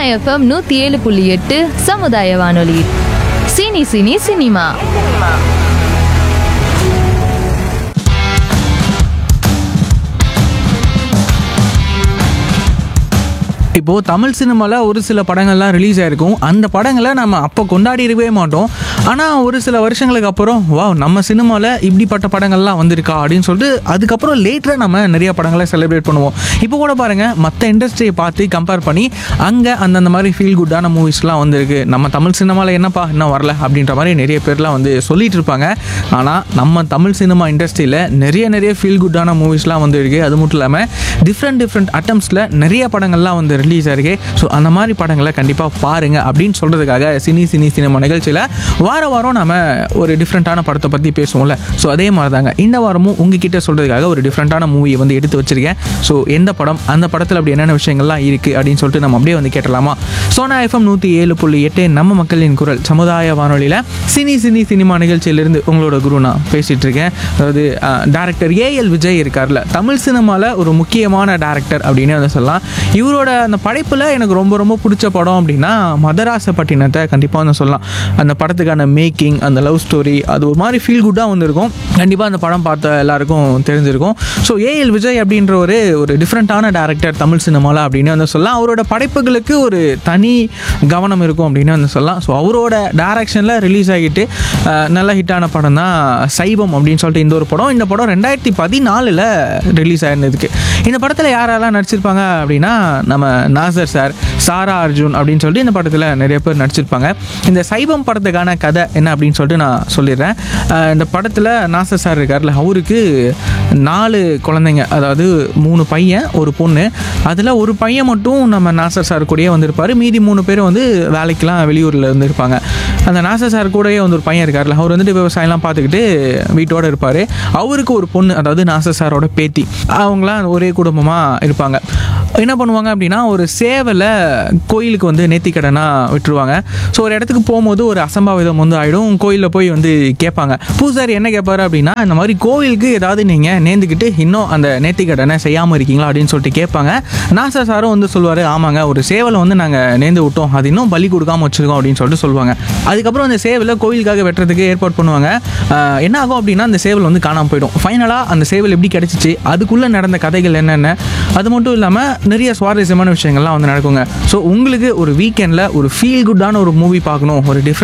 FM நூத்தி ஏழு புள்ளி எட்டு சமுதாய வானொலி சினி சினி சினிமா இப்போது தமிழ் சினிமாவில் ஒரு சில படங்கள்லாம் ரிலீஸ் ஆயிருக்கும் அந்த படங்களை நம்ம அப்போ கொண்டாடி இருக்கவே மாட்டோம் ஆனால் ஒரு சில வருஷங்களுக்கு அப்புறம் வா நம்ம சினிமாவில் இப்படிப்பட்ட படங்கள்லாம் வந்திருக்கா அப்படின்னு சொல்லிட்டு அதுக்கப்புறம் லேட்டராக நம்ம நிறைய படங்களை செலிப்ரேட் பண்ணுவோம் இப்போ கூட பாருங்கள் மற்ற இண்டஸ்ட்ரியை பார்த்து கம்பேர் பண்ணி அங்கே அந்தந்த மாதிரி ஃபீல் குட்டான மூவிஸ்லாம் வந்திருக்கு நம்ம தமிழ் சினிமாவில் என்னப்பா இன்னும் வரல அப்படின்ற மாதிரி நிறைய பேர்லாம் வந்து சொல்லிட்டு இருப்பாங்க ஆனால் நம்ம தமிழ் சினிமா இண்டஸ்ட்ரியில் நிறைய நிறைய ஃபீல் குட்டான மூவிஸ்லாம் வந்துருக்கு அது மட்டும் இல்லாமல் டிஃப்ரெண்ட் டிஃப்ரெண்ட் அட்டம்ஸில் நிறைய படங்கள்லாம் வந்து ரிலீஸ் ஆயிருக்கு ஸோ அந்த மாதிரி படங்களை கண்டிப்பாக பாருங்க அப்படின்னு சொல்கிறதுக்காக சினி சினி சினிமா நிகழ்ச்சியில் வார வாரம் நம்ம ஒரு டிஃப்ரெண்ட்டான படத்தை பற்றி பேசுவோம்ல ஸோ அதே மாதிரி தாங்க இந்த வாரமும் உங்ககிட்ட சொல்கிறதுக்காக ஒரு டிஃப்ரெண்ட்டான மூவியை வந்து எடுத்து வச்சிருக்கேன் ஸோ எந்த படம் அந்த படத்தில் அப்படி என்னென்ன விஷயங்கள்லாம் இருக்குது அப்படின்னு சொல்லிட்டு நம்ம அப்படியே வந்து கேட்டலாமா சோனா எஃப்எம் நூற்றி ஏழு புள்ளி எட்டு நம்ம மக்களின் குரல் சமுதாய வானொலியில் சினி சினி சினிமா நிகழ்ச்சியிலிருந்து உங்களோட குரு நான் பேசிகிட்டு இருக்கேன் அதாவது டேரக்டர் ஏஎல் விஜய் இருக்கார்ல தமிழ் சினிமாவில் ஒரு முக்கியமான டேரக்டர் அப்படின்னு வந்து சொல்லலாம் இவரோட அந்த படைப்பில் எனக்கு ரொம்ப ரொம்ப பிடிச்ச படம் அப்படின்னா மதராசப்பட்டினத்தை கண்டிப்பாக வந்து சொல்லலாம் அந்த படத்துக்கான மேக்கிங் அந்த லவ் ஸ்டோரி அது ஒரு மாதிரி ஃபீல் குட்டாக வந்திருக்கும் கண்டிப்பாக அந்த படம் பார்த்த எல்லாருக்கும் தெரிஞ்சிருக்கும் ஸோ ஏஎல் விஜய் அப்படின்ற ஒரு ஒரு டிஃப்ரெண்ட்டான டேரக்டர் தமிழ் சினிமாவில் அப்படின்னு வந்து சொல்லலாம் அவரோட படைப்புகளுக்கு ஒரு தனி கவனம் இருக்கும் அப்படின்னு வந்து சொல்லலாம் ஸோ அவரோட டேரக்ஷனில் ரிலீஸ் ஆகிட்டு அஹ், நல்ல ஹிட்டான படம் தான் சைவம் அப்படின்னு சொல்லிட்டு இந்த ஒரு படம் இந்த படம் ரெண்டாயிரத்தி பதினாலில் ரிலீஸ் ஆயிருந்ததுக்கு இந்த படத்தில் யாரெல்லாம் நடிச்சிருப்பாங்க அப்படின்னா நம்ம நாசர் சார் சாரா அர்ஜுன் அப்படின்னு சொல்லிட்டு இந்த படத்தில் நிறைய பேர் நடிச்சிருப்பாங்க இந்த சைவம் படத்துக்கான கதை என்ன அப்படின்னு சொல்லிட்டு நான் சொல்லிடுறேன் அஹ், இந்த படத்தில் நாசர் சார் இருக்கார்ல அவருக்கு நாலு குழந்தைங்க அதாவது மூணு பையன் ஒரு பொண்ணு அதில் ஒரு பையன் மட்டும் நம்ம நாசர் சார் கூடயே வந்திருப்பார் மீதி மூணு பேர் வந்து வேலைக்கெலாம் வெளியூரில் இருந்திருப்பாங்க அந்த நாசர் சார் கூடயே வந்து ஒரு பையன் இருக்கார்ல அவர் வந்துட்டு விவசாயம்லாம் பார்த்துக்கிட்டு வீட்டோட இருப்பார் அவருக்கு ஒரு பொண்ணு அதாவது நாசர் சாரோட பேத்தி அவங்களாம் ஒரே குடும்பமாக இருப்பாங்க என்ன பண்ணுவாங்க அப்படின்னா ஒரு சேவலை கோயிலுக்கு வந்து நேர்த்திக்கடனாக விட்டுருவாங்க ஸோ ஒரு இடத்துக்கு போகும்போது ஒரு அசம்பாவிதம் வந்து ஆகிடும் கோயிலில் போய் வந்து கேட்பாங்க பூசாரி என்ன கேட்பாரு அப்படின்னா இந்த மாதிரி கோவிலுக்கு ஏதாவது நீங்கள் நேர்ந்துக்கிட்டு இன்னும் அந்த நேர்த்திக்கடனை செய்யாமல் இருக்கீங்களா அப்படின்னு சொல்லிட்டு கேட்பாங்க நாசா சாரும் வந்து சொல்லுவார் ஆமாங்க ஒரு சேவலை வந்து நாங்கள் நேர்ந்து விட்டோம் அது இன்னும் பலி கொடுக்காம வச்சுருக்கோம் அப்படின்னு சொல்லிட்டு சொல்லுவாங்க அதுக்கப்புறம் அந்த சேவலை கோயிலுக்காக வெட்டுறதுக்கு ஏற்பாடு பண்ணுவாங்க ஆஹ் என்ன ஆகும் அப்படின்னா அந்த சேவல் வந்து காணாமல் போயிடும் ஃபைனலாக அந்த சேவல் எப்படி கிடச்சிச்சு அதுக்குள்ளே நடந்த கதைகள் என்னென்ன அது மட்டும் இல்லாமல் நிறைய சுவாரஸ்யமான விஷயங்கள்லாம் வந்து நடக்குங்க ஸோ உங்களுக்கு ஒரு வீக்கெண்டில் ஒரு ஃபீல் குட்டான ஒரு மூவி பார்க்கணும் ஒரு டிஃப்ரெண்ட்